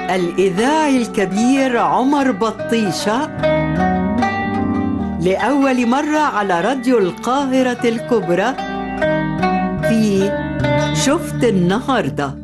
الإذاعي الكبير عمر بطيشة لأول مرة على راديو القاهرة الكبرى في شفت النهارده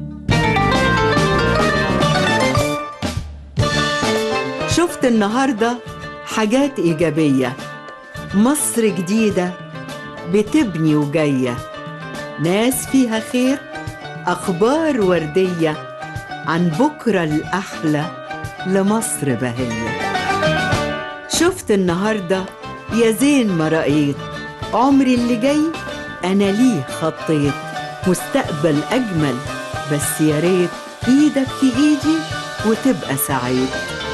شفت النهارده حاجات ايجابيه مصر جديده بتبني وجايه ناس فيها خير اخبار ورديه عن بكره الاحلى لمصر بهيه شفت النهارده يا زين ما رأيت عمري اللي جاي انا ليه خطيت مستقبل اجمل بس يا ريت ايدك في ايدي وتبقى سعيد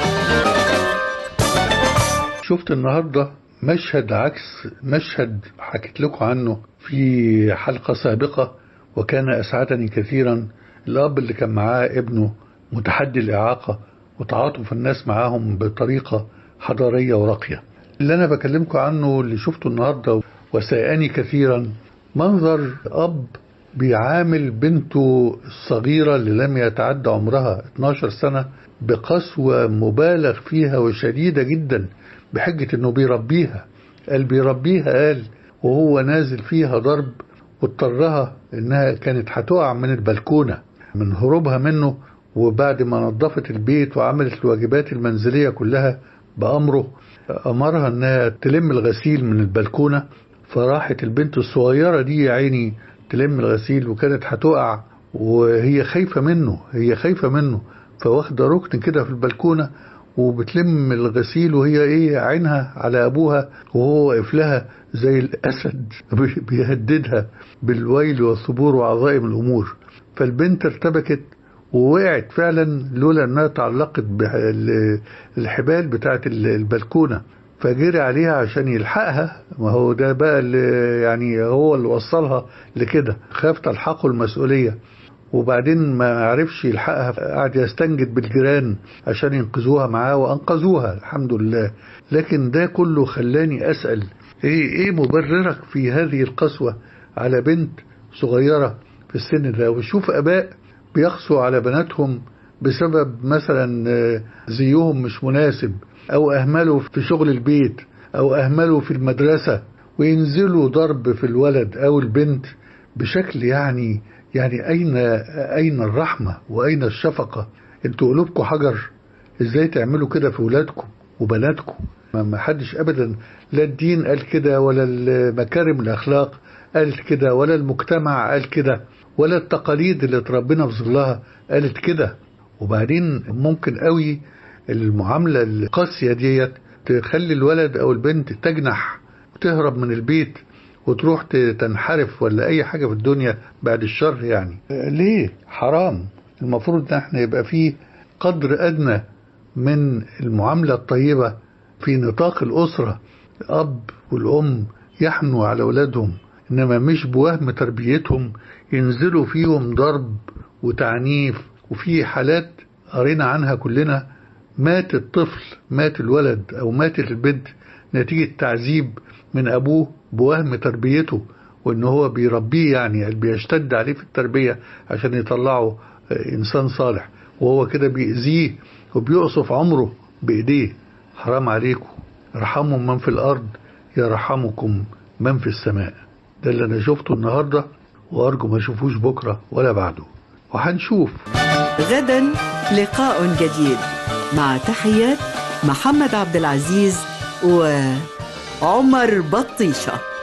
شفت النهارده مشهد عكس مشهد حكيت لكم عنه في حلقة سابقة وكان أسعدني كثيرا الأب اللي كان معاه ابنه متحدي الإعاقة وتعاطف الناس معاهم بطريقة حضارية وراقية اللي أنا بكلمكم عنه اللي شفته النهاردة وسائني كثيرا منظر أب بيعامل بنته الصغيرة اللي لم يتعدى عمرها 12 سنة بقسوة مبالغ فيها وشديدة جدا بحجة انه بيربيها قال بيربيها قال وهو نازل فيها ضرب واضطرها انها كانت هتقع من البلكونة من هروبها منه وبعد ما نظفت البيت وعملت الواجبات المنزلية كلها بأمره أمرها انها تلم الغسيل من البلكونة فراحت البنت الصغيرة دي يا عيني تلم الغسيل وكانت هتقع وهي خايفة منه هي خايفة منه فواخدة ركن كده في البلكونة وبتلم الغسيل وهي ايه عينها على ابوها وهو واقف لها زي الاسد بيهددها بالويل والثبور وعظائم الامور فالبنت ارتبكت ووقعت فعلا لولا انها تعلقت بالحبال بتاعت البلكونه فجري عليها عشان يلحقها ما هو ده بقى اللي يعني هو اللي وصلها لكده خاف تلحقه المسؤوليه وبعدين ما عرفش يلحقها قعد يستنجد بالجيران عشان ينقذوها معاه وانقذوها الحمد لله لكن ده كله خلاني اسال ايه ايه مبررك في هذه القسوه على بنت صغيره في السن ده وشوف اباء بيقسوا على بناتهم بسبب مثلا زيهم مش مناسب او اهملوا في شغل البيت او اهملوا في المدرسه وينزلوا ضرب في الولد او البنت بشكل يعني يعني أين أين الرحمة وأين الشفقة انتوا قلوبكم حجر ازاي تعملوا كده في ولادكم وبناتكم ما حدش أبدا لا الدين قال كده ولا المكارم الأخلاق قالت كده ولا المجتمع قال كده ولا التقاليد اللي اتربينا في ظلها قالت كده وبعدين ممكن قوي المعاملة القاسية ديت تخلي الولد أو البنت تجنح وتهرب من البيت وتروح تنحرف ولا اي حاجة في الدنيا بعد الشر يعني ليه حرام المفروض ان احنا يبقى فيه قدر ادنى من المعاملة الطيبة في نطاق الاسرة الاب والام يحنوا على اولادهم انما مش بوهم تربيتهم ينزلوا فيهم ضرب وتعنيف وفي حالات قرينا عنها كلنا مات الطفل مات الولد او ماتت البنت نتيجة تعذيب من ابوه بوهم تربيته وان هو بيربيه يعني بيشتد عليه في التربيه عشان يطلعه انسان صالح وهو كده بيأذيه وبيقصف عمره بايديه حرام عليكم ارحموا من في الارض يرحمكم من في السماء ده اللي انا شفته النهارده وارجو ما اشوفوش بكره ولا بعده وهنشوف غدا لقاء جديد مع تحيات محمد عبد العزيز و عمر بطيشه